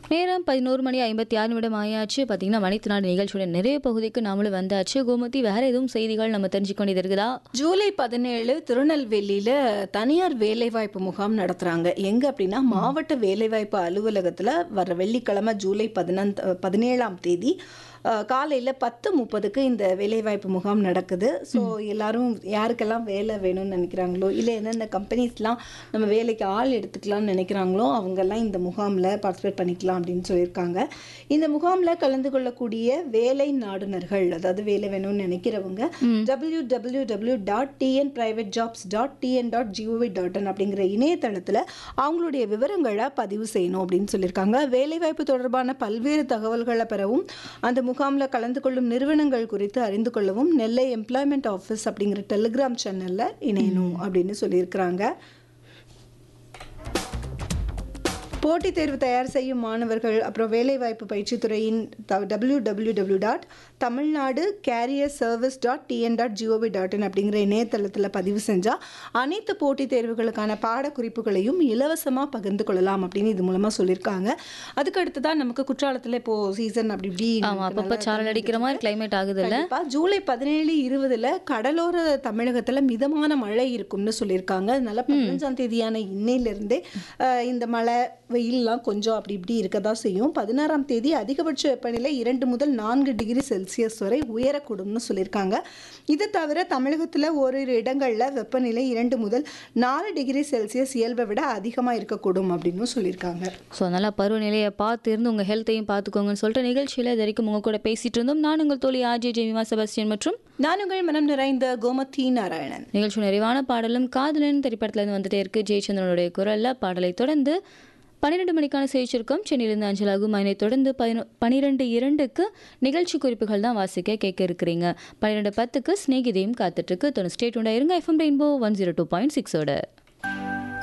நேரம் பதினோரு மணி ஐம்பத்தி ஆறு நிமிடம் ஆயாச்சு பார்த்தீங்கன்னா மணித்து நாடு நிகழ்ச்சியோட நிறைய பகுதிக்கு நாமளும் வந்தாச்சு கோமதி வேற எதுவும் செய்திகள் நம்ம தெரிஞ்சுக்க வேண்டியது இருக்குதா ஜூலை பதினேழு திருநெல்வேலியில தனியார் வேலைவாய்ப்பு முகாம் நடத்துறாங்க எங்க அப்படின்னா மாவட்ட வேலைவாய்ப்பு அலுவலகத்துல வர வெள்ளிக்கிழமை ஜூலை பதினந்த் பதினேழாம் தேதி அஹ், காலையில பத்து முப்பதுக்கு இந்த வேலைவாய்ப்பு முகாம் நடக்குது ஸோ எல்லாரும் யாருக்கெல்லாம் வேலை வேணும்னு நினைக்கிறாங்களோ இல்லை எந்தெந்த கம்பெனிஸ்லாம் நம்ம வேலைக்கு ஆள் எடுத்துக்கலாம்னு நினைக்கிறாங்களோ அவங்கெல்லாம் இந்த முகாமில் பார்ட்டிசிபேட் பண்ணிக்கலாம் அப்படின்னு சொல்லியிருக்காங்க இந்த முகாமில் கலந்து கொள்ளக்கூடிய வேலை நாடுனர்கள் அதாவது வேலை வேணும்னு நினைக்கிறவங்க W W W dot TN private jobs dot TN dot GOV dot in அப்படிங்கிற இணையதளத்தில் அவங்களுடைய விவரங்களை பதிவு செய்யணும் அப்படின்னு சொல்லியிருக்காங்க வேலைவாய்ப்பு தொடர்பான பல்வேறு தகவல்களை பெறவும் அந்த முகாமில் கலந்து கொள்ளும் நிறுவனங்கள் குறித்து அறிந்து கொள்ளவும் நெல்லை எம்ப்ளாய்மெண்ட் ஆஃபீஸ் அப்படிங்கிற டெலிகிராம் சேனலில் இணையணும் அப்படின்னு சொல்லியிருக்கிறாங்க போட்டித் தேர்வு தயார் செய்யும் மாணவர்கள் அப்புறம் வேலைவாய்ப்பு பயிற்சித்துறையின் W W W dot Tamilnadu career service dot TN dot GOV dot in அப்படிங்கிற இணையதளத்தில் பதிவு செஞ்சால் அனைத்து போட்டித் தேர்வுகளுக்கான பாடக்குறிப்புகளையும் இலவசமாக பகிர்ந்து கொள்ளலாம் அப்படின்னு இது மூலமாக சொல்லியிருக்காங்க அதுக்கு அடுத்ததான் நமக்கு குற்றாலத்தில் இப்போ சீசன் அப்படி இப்படி ஆமா அப்பப்போ சாரல் அடிக்கிற மாதிரி கிளைமேட் ஆகுதுல்ல கண்டிப்பா ஜூலை பதினேழு இருபதுல கடலோர தமிழகத்துல மிதமான மழை இருக்கும்னு சொல்லியிருக்காங்க அதனால பதினஞ்சாம் தேதியான இன்னையிலிருந்தே அஹ், இந்த மழை வெயில்லாம் கொஞ்சம் அப்படி இப்படி இருக்க தான் செய்யும் பதினாறாம் தேதி அதிகபட்ச வெப்பநிலை இரண்டு முதல் நான்கு டிகிரி செல்சியஸ் வரை உயரக்கூடும்னு சொல்லியிருக்காங்க இது தவிர தமிழகத்துல ஓரிரு இடங்கள்ல வெப்பநிலை இரண்டு முதல் நாலு டிகிரி செல்சியஸ் இயல்பை விட அதிகமா இருக்கக்கூடும் அப்படின்னு சொல்லியிருக்காங்க ஸோ அதனால் பருவநிலையை பார்த்து இருந்து உங்கள் ஹெல்த்தையும் பார்த்துக்கோங்கன்னு சொல்லிட்டு நிகழ்ச்சியில் இது வரைக்கும் உங்கள் கூட பேசிட்டு இருந்தோம் நான் உங்கள் தோழி ஆர்ஜே ஜெமிமா செபாஸ்டியன் மற்றும் நான் உங்கள் மனம் நிறைந்த கோமதி நாராயணன் நிகழ்ச்சி நிறைவான பாடலும் காதலன் திரைப்படத்துலேருந்து வந்துட்டே இருக்கு ஜெயச்சந்திரனுடைய குரலில் பாடலை தொடர்ந்து பன்னிரெண்டு மணிக்கான செய்திருக்கோம் சென்னையிலிருந்து அஞ்சலாகும் அதனைத் தொடர்ந்து பதினொ பன்னிரெண்டு இரண்டுக்கு நிகழ்ச்சி குறிப்புகள் தான் வாசிக்க கேட்க இருக்கிறீங்க பன்னிரெண்டு பத்துக்கு ஸ்நேகிதையும் காத்துட்ருக்கு தொண்ணூறு ஸ்டேட் உண்டா இருங்க FM rainbow one zero two point சிக்ஸோட